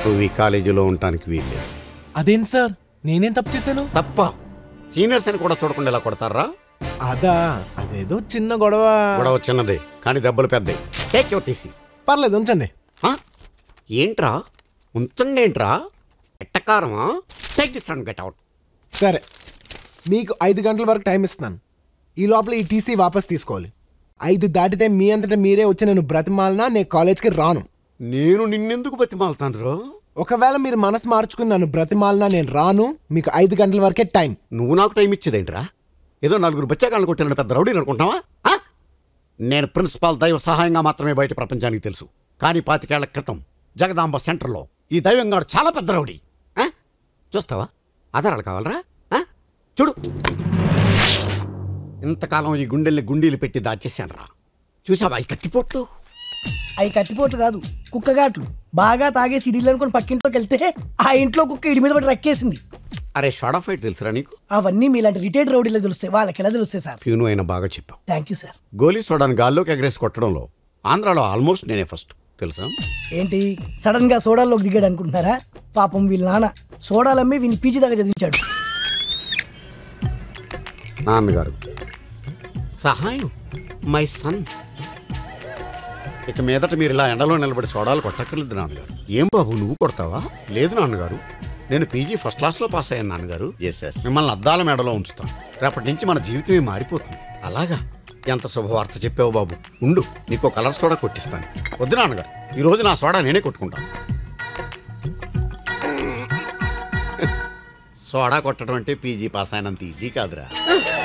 నువ్వు ఈ కాలేజీలో ఉండటానికి వీల్లేదు అదేంటి సార్ నేనేం తప్పు చేశాను తప్ప సీనియర్స్ అని కూడా చూడకుండా ఇలా కొడతారా అదా అదేదో చిన్న గొడవ గొడవ చిన్నదే కానీ దెబ్బలు పెద్దవి టేక్ యువర్ టీసీ పర్లేదు ఉంచండి ఏంట్రా ఉంచండి ఏంట్రా ఎట్టకారమా take this and get out సరే మీకు ఐదు గంటల వరకు టైం ఇస్తున్నాను ఈ లోపల ఈ టీసీ వాపస్ తీసుకోవాలి ఐదు దాటితే మీ అంతటా మీరే వచ్చి నేను బ్రతిమాలనా నేను కాలేజ్కి రాను నేను నిన్నెందుకు బతిమాలుతాను రో ఒకవేళ మీరు మనసు మార్చుకుని నన్ను బ్రతిమాలనా నేను రాను మీకు ఐదు గంటల వరకే టైం నువ్వు నాకు టైం ఇచ్చేదేంట్రా ఏదో నలుగురు బచ్చాకాళ్ళు కొట్టిన పెద్ద రౌడీని అనుకుంటావా ఆ? నేను ప్రిన్సిపాల్ దైవ సహాయంగా మాత్రమే బయట ప్రపంచానికి తెలుసు కానీ పాతికేళ్ల క్రితం జగదాంబ సెంటర్లో ఈ దైవంగాడు చాలా పెద్ద రౌడీ ఆ? చూస్తావా ఆధారాలు కావాలరా ఆ? చూడు ఇంతకాలం ఈ గుండెల్ని గుండీలు పెట్టి దాచేశాను రా చూసావా ఈ కత్తిపోట్లు అవి కత్తిపోట్లు కాదు కుక్కగాట్లు బాగా తాగేసి ఇడిలు అనుకుని పక్కింట్లోకి వెళ్తే ఆ ఇంట్లో కుక్క ఇడి మీద పడి రక్కేసింది అరే షార్ట్ ఆఫ్ ఫైట్ తెలుసురా నీకు అవన్నీ మీలాంటి రిటైర్డ్ రౌడీలకు తెలుస్తాయి వాళ్ళకి ఎలా తెలుస్తాయి సార్ ప్యూను అయినా బాగా చెప్పావు థ్యాంక్ యూ సార్ గోలీ సోడాని గాల్లోకి ఎగరేసి కొట్టడంలో ఆంధ్రాలో ఆల్మోస్ట్ నేనే ఫస్ట్ తెలుసా ఏంటి సడన్ గా సోడాల్లోకి దిగాడు అనుకుంటున్నారా పాపం వీళ్ళ నాన్న సోడాలమ్మి వీని పీజీ దాకా చదివించాడు నాన్నగారు సహాయం మై సన్ ఇక మీదట మీరు ఇలా ఎండలో నిలబడి సోడాలు కొట్టక్కర్లేదు నాన్నగారు ఏం బాబు నువ్వు కొడతావా లేదు నాన్నగారు నేను పీజీ ఫస్ట్ క్లాస్లో పాస్ అయ్యాను నాన్నగారు మిమ్మల్ని అద్దాల మెడలో ఉంచుతాను రేపటి నుంచి మన జీవితమే మారిపోతుంది అలాగా ఎంత శుభవార్త చెప్పావు బాబు ఉండు నీకు కలర్ సోడా కొట్టిస్తాను వద్దు నాన్నగారు ఈ రోజు నా సోడా నేనే కొట్టుకుంటాను సోడా కొట్టడం అంటే పీజీ పాస్ అయినంత ఈజీ కాదురా